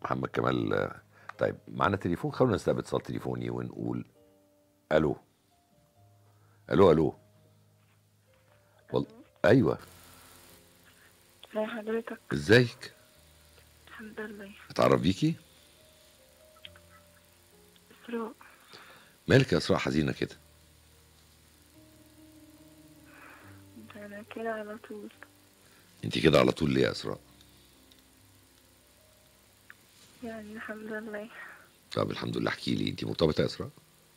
محمد كمال آه، طيب معانا تليفون خلونا نستقبل اتصال تليفوني ونقول الو الو الو وال... ايوه ازي حضرتك ازيك الحمد لله اتعرف بيكي اسراء مالك يا اسراء حزينه كده ده انا كده على طول انت كده على طول ليه يا اسراء يعني الحمد لله طب الحمد لله احكي لي انت مرتبطه يا اسراء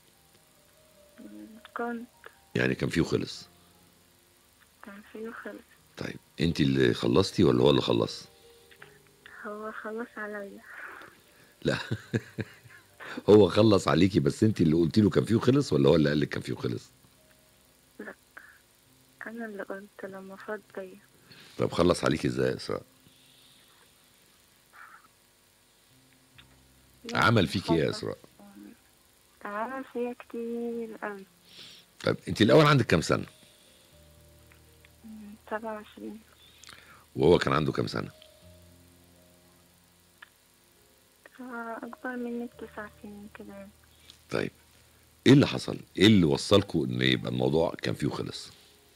كنت يعني كان فيه وخلص كان فيه خلص طيب انت اللي خلصتي ولا هو اللي خلص هو خلص عليا لا هو خلص عليكي بس انت اللي قلتي له كان فيه وخلص ولا هو اللي قال لك كان فيه وخلص انا اللي قلت لما فاض بيا طب خلص عليكي ازاي يا اسراء يعني عمل فيكي ايه يا خلص. اسراء عمل فيا كتير قوي طب انت الاول عندك كام سنه سبعة وعشرين وهو كان عنده كام سنه أكبر مني بتسع سنين كده يعني. طيب ايه اللي حصل ايه اللي وصلكوا ان يبقى الموضوع كان فيه وخلص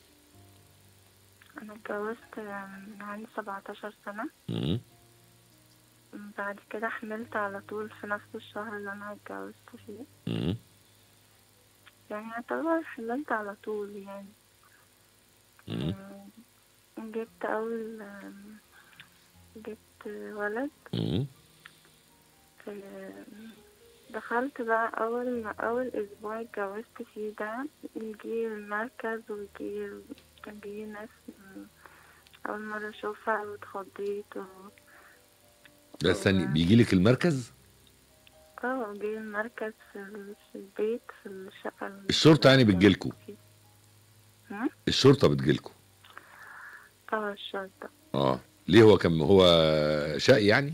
أنا اتجوزت من عندي سبعتاشر سنة مم. بعد كده حملت على طول في نفس الشهر اللي أنا اتجوزت فيه مم. يعني يعتبر حملت على طول يعني مم. مم، جبت أول آم، جبت ولد مم. آم، دخلت بقى أول ما أول أسبوع اتجوزت فيه ده يجي المركز ويجي يجي ناس مم، أول مرة أشوفها واتخضيت و... ده استني بيجي لك المركز اه جه المركز في, ال- في البيت في الشقة اللي الشرطة يعني بتجيلكوا؟ هم؟ الشرطه بتجيلكوا اه الشرطة اه ليه هو كان هو شقي يعني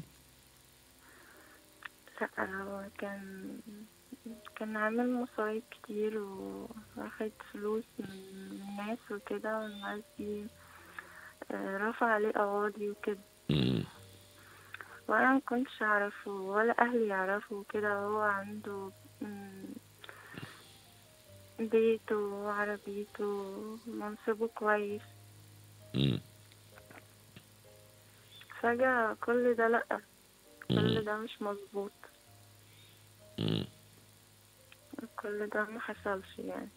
لا هو كان كان عامل مصايب كتير واخد فلوس من الناس وكده والناس دي آه، رفع عليه قواضي وكده مم. وانا ما كنتش اعرفه ولا اهلي يعرفوا كده هو عنده مم، بيته وعربيته منصبه كويس مم. فجأة كل ده لأ كل مم. ده مش مظبوط مم. كل ده ما حصلش يعني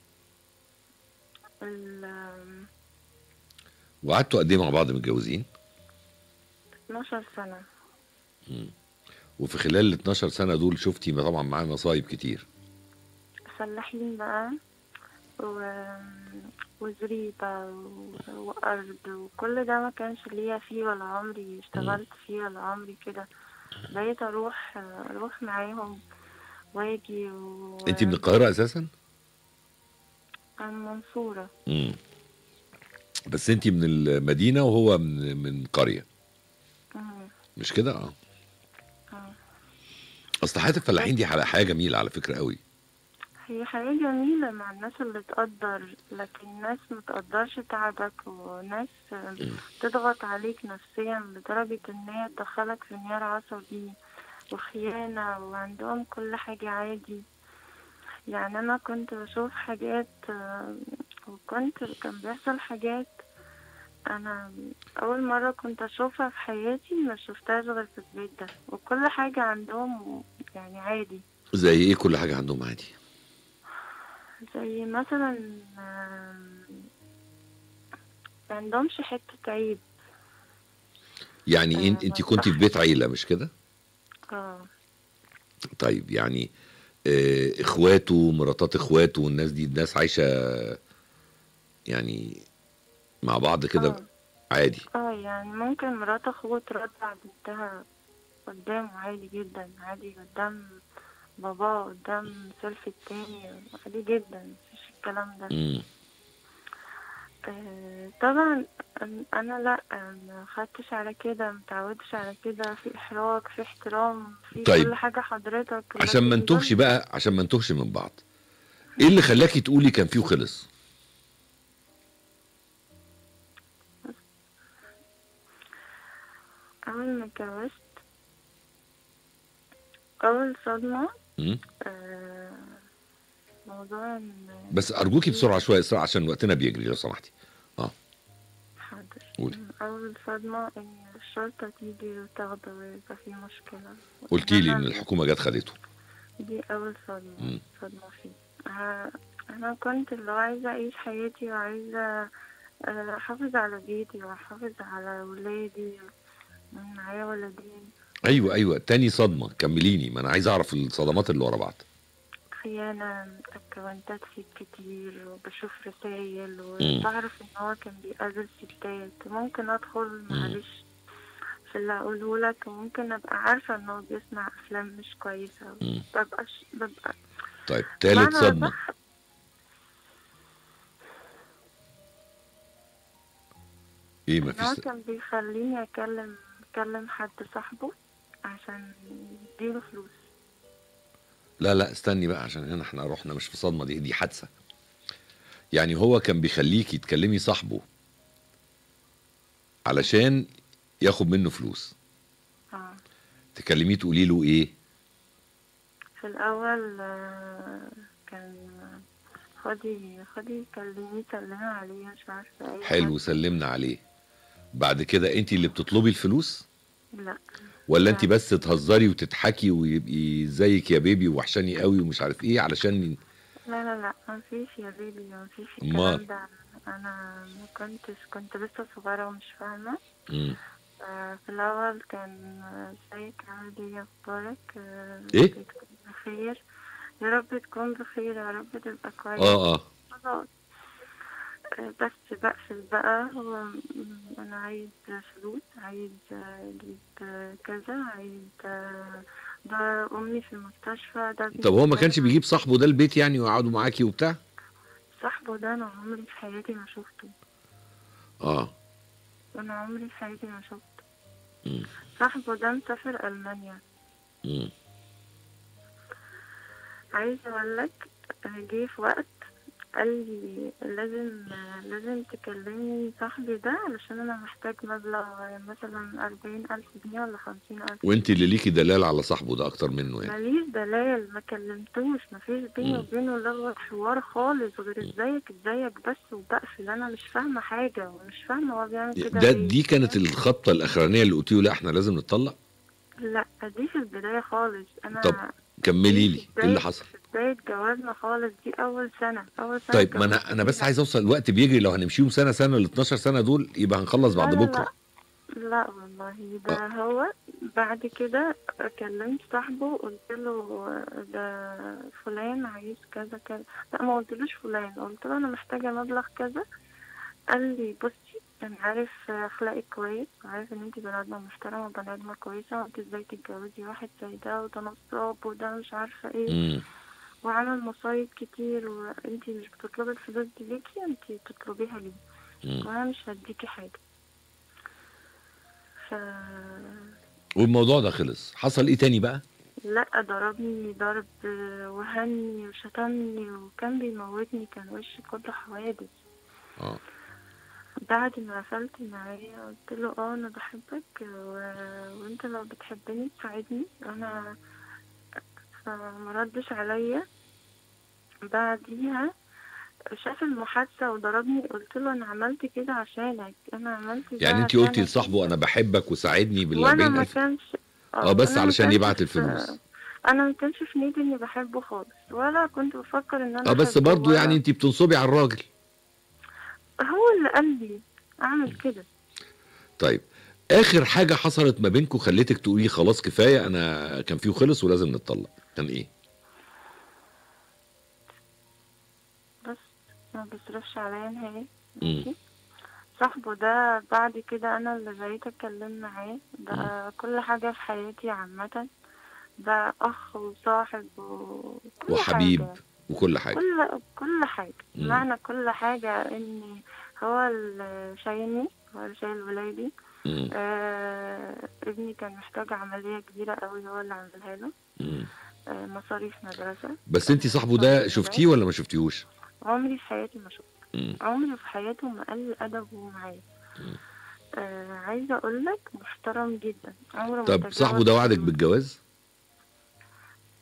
ال وقعدتوا قد ايه مع بعض متجوزين 12 سنة وفي خلال ال 12 سنه دول شفتي ما طبعا معاه مصايب كتير فلاحين بقى و... وزريبة و... وأرض وكل ده ما كانش ليا فيه ولا عمري اشتغلت فيه ولا عمري كده بقيت أروح أروح معاهم واجي و... انت من القاهره اساسا أنا من المنصورة مم. بس انت من المدينه وهو من من قريه مم. مش كده اه آه. اصل حياه الفلاحين دي حاجه حاجة جميله على فكره قوي هي حياة جميلة مع الناس اللي تقدر لكن ناس متقدرش تعبك وناس تضغط عليك نفسيا لدرجة ان هي تدخلك في انهيار عصبي وخيانة وعندهم كل حاجة عادي يعني انا كنت بشوف حاجات آه، وكنت كان بيحصل حاجات انا اول مرة كنت اشوفها في حياتي ما شفتهاش غير في البيت ده وكل حاجة عندهم يعني عادي زي ايه كل حاجه عندهم عادي زي مثلا آم، ما عندهمش حتة عيب يعني آه، انت انت كنت في بيت عيله مش كده اه طيب يعني آه، اخواته مراتات اخواته والناس دي الناس عايشه يعني مع بعض كده آه. عادي اه يعني ممكن مرات اخوه ترضع بنتها قدامه عادي جدا عادي قدام باباه قدام سيلفي التاني عادي جدا مفيش الكلام ده مم. آه طبعا أن- انا لا ما خدتش على كده متعودش على كده في احراج في احترام في طيب. كل حاجه حضرتك عشان ما لكن نتوهش دول- بقى عشان ما نتوهش من بعض ايه اللي خلاكي تقولي كان فيه وخلص اول ما اتجوزت أول صدمة مم. آه، موضوع إن بس ارجوكي بسرعه شويه اسرع عشان وقتنا بيجري لو سمحتي حاضر قولي. أول صدمة إن الشرطة تيجي وتاخده ويبقى في مشكلة قلتي لي أنا- ان الحكومه جت خدته دي أول صدمة مم. صدمة فيه ها- أنا كنت اللي هو عايزة أعيش حياتي وعايزة آه، أحافظ على بيتي وأحافظ على ولادي معايا ولدين ايوه ايوه تاني صدمه كمليني ما انا عايز اعرف الصدمات اللي ورا بعض خيانة أكونتات فيه كتير وبشوف رسايل وبعرف إن هو كان بيقابل ستات ممكن أدخل معلش في اللي أقوله لك وممكن أبقى عارفة إن هو بيسمع أفلام مش كويسة مم. مببقاش ببقى طيب تالت معنى صدمه أصح ايه إن هو مفيش كان بيخليني أكلم أكلم حد صاحبه عشان يديله فلوس لا لا استني بقى عشان هنا احنا رحنا مش في صدمه دي دي حادثه يعني هو كان بيخليكي تكلمي صاحبه علشان ياخد منه فلوس اه تكلميه تقولي له ايه في الأول آه، كان خدي خدي كلميه سلمي عليه مش عارفة أي حلو سلمنا عليه بعد كده انت اللي بتطلبي الفلوس حاجة. لا ولا انت لا. بس تهزري وتضحكي ويبقي زيك يا بيبي وحشاني قوي ومش عارف ايه علشان لا لا لا مفيش يا بيبي مفيش أمال؟ الكلام ده أنا ما كنتش كنت لسه صغيرة ومش فاهمة مم. آه، في الأول كان آه، ازيك عامل ايه يا أخبارك آه، إيه؟ تكون بخير يا رب تكون بخير يا رب تبقى كويس اه اه خلاص آه، بس بقفل بقى هو م- أنا عايز فلوس عايز آه، أجيب آه، كذا عايز آه، ده أمي في المستشفى ده طب هو ما بنتي كانش ده. بيجيب صاحبه ده البيت يعني ويقعدوا معاكي وبتاع صاحبه ده أنا عمري في حياتي ما شفته اه أنا عمري في حياتي ما شفته مم. صاحبه ده مسافر ألمانيا مم. عايزة أقول لك جه في وقت قال لي لازم لازم تكلمي صاحبي ده علشان أنا محتاج مبلغ مثلا أربعين ألف جنيه ولا خمسين ألف وانت اللي ليكي دلال على صاحبه ده اكتر منه يعني ماليش دلال ما كلمتوش مفيش بيني مم. وبينه لغة حوار خالص غير ازيك ازيك بس وبقفل انا مش فاهمة حاجة ومش فاهمة هو بيعمل كده ده ليه. دي كانت الخبطه الاخرانيه اللي قلتيه لا احنا لازم نتطلق لا دي في البداية خالص انا طب كملي دي لي في ايه اللي بداية- حصل في بداية جوازنا خالص دي أول سنة أول سنة طيب ما انا جواز انا بس فيها. عايز اوصل الوقت بيجري لو هنمشيهم سنه سنه ال 12 سنه دول يبقى هنخلص بعد لا لا بكره لا والله ده هو بعد كده كلمت صاحبه قلت له ده فلان عايز كذا كذا لا ما قلتلوش فلان قلت له انا محتاجه مبلغ كذا قال لي بصي انا عارف اخلاقك كويس وعارف ان انت بني ادمه محترمه وبني ادمه كويسه وانت ازاي تتجوزي واحد زي ده وده نصاب وده مش عارفه ايه امم وعمل مصايب كتير وانت مش بتطلبي الفلوس دي ليكي انت تطلبيها ليه امم وانا مش هديكي حاجه ف والموضوع ده خلص حصل ايه تاني بقى لا ضربني ضرب وهني وشتمني وكان بيموتني كان وشي كله حوادث اه بعد ما قفلت معاه قلت له اه انا بحبك و... وانت لو بتحبني تساعدني انا فما ردش عليا بعديها شاف المحادثة وضربني قلت له انا عملت كده عشانك انا عملت ده يعني انت قلتي عشانك لصاحبه انا بحبك وساعدني بال وانا 40 ما الف كانش اه بس أنا ما علشان كانش يبعت في- الفلوس انا ما كانش في نيتي اني بحبه خالص ولا كنت بفكر ان انا اه بس أحبه برضو ولا- يعني انت بتنصبي على الراجل هو اللي قال لي اعمل كده طيب اخر حاجه حصلت ما بينكم خليتك تقولي خلاص كفايه انا كان فيه خلص ولازم نتطلق كان ايه بس ما بيصرفش عليا نهائي مم. ماشي صاحبه ده بعد كده انا اللي بقيت اتكلم معاه بقى كل حاجة في حياتي عامة بقى اخ وصاحب وكل وحبيب حاجة. وكل حاجه كل كل حاجة مم. معنى كل حاجة ان هو اللي شايلني هو اللي شايل ولادي مم. آه ابني كان محتاج عملية كبيرة قوي هو اللي عملها له مم. آه مصاريف مدرسة بس انت صاحبه ده شفتيه ولا ما شفتيهوش عمري في حياتي ما شفته مم. عمري في حياته ما قل أدبه معايا مم. آه عايزة أقول لك محترم جدا عمره ما طب تجاوز صاحبه ده وعدك حدوده. بالجواز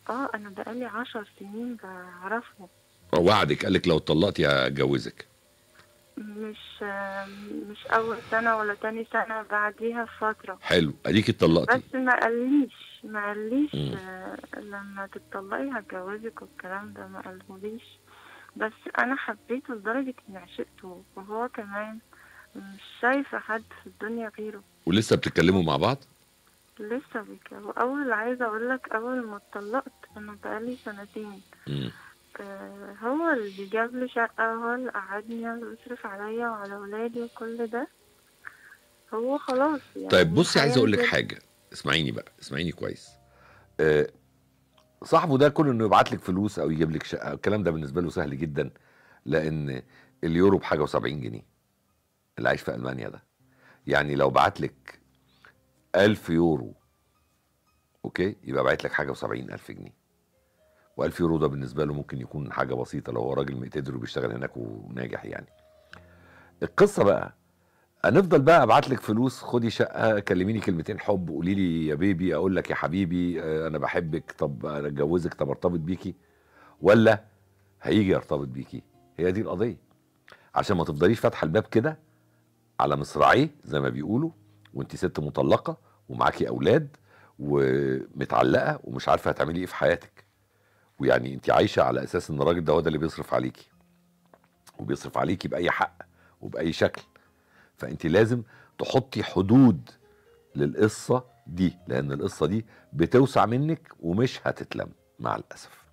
اه انا بقالي عشر سنين بعرفه وعدك قال لك لو اتطلقتي هتجوزك مش آه، مش اول سنة ولا تاني سنة بعديها بفترة حلو اديك اتطلقتي بس ما قاليش ما قاليش مم. آه، لما تتطلقي هتجوزك والكلام ده ما قالهوليش بس انا حبيته لدرجة اني عشقته وهو كمان مش شايفة حد في الدنيا غيره ولسه بتتكلموا مع بعض لسه بيك واول عايزة اقول لك اول ما اتطلقت انا بقالي سنتين مم. آه، هو اللي جاب لي شقة هو اللي قعدني ويصرف عليا وعلى ولادي وكل ده هو خلاص يعني طيب بصي عايز اقول لك هينزل- حاجه اسمعيني بقى اسمعيني كويس آه، صاحبه ده كون انه يبعت لك فلوس او يجيب لك شقه الكلام ده بالنسبه له سهل جدا لان اليورو بحاجه و70 جنيه اللي عايش في المانيا ده يعني لو بعت لك 1000 يورو اوكي يبقى بعت لك حاجه و70 الف جنيه و1000 يورو ده بالنسبه له ممكن يكون حاجه بسيطه لو هو راجل مقتدر وبيشتغل هناك وناجح يعني القصه بقى هنفضل بقى ابعت لك فلوس خدي شقه كلميني كلمتين حب قولي لي يا بيبي اقول لك يا حبيبي آه، انا بحبك طب انا اتجوزك طب ارتبط بيكي ولا هيجي يرتبط بيكي هي دي القضيه عشان ما تفضليش فاتحه الباب كده على مصراعيه زي ما بيقولوا وانت ست مطلقه ومعاكي اولاد ومتعلقه ومش عارفه هتعملي ايه في حياتك ويعني انت عايشه على اساس ان الراجل ده هو ده اللي بيصرف عليكي وبيصرف عليكي باي حق وباي شكل فانت لازم تحطي حدود للقصه دي لان القصه دي بتوسع منك ومش هتتلم مع الاسف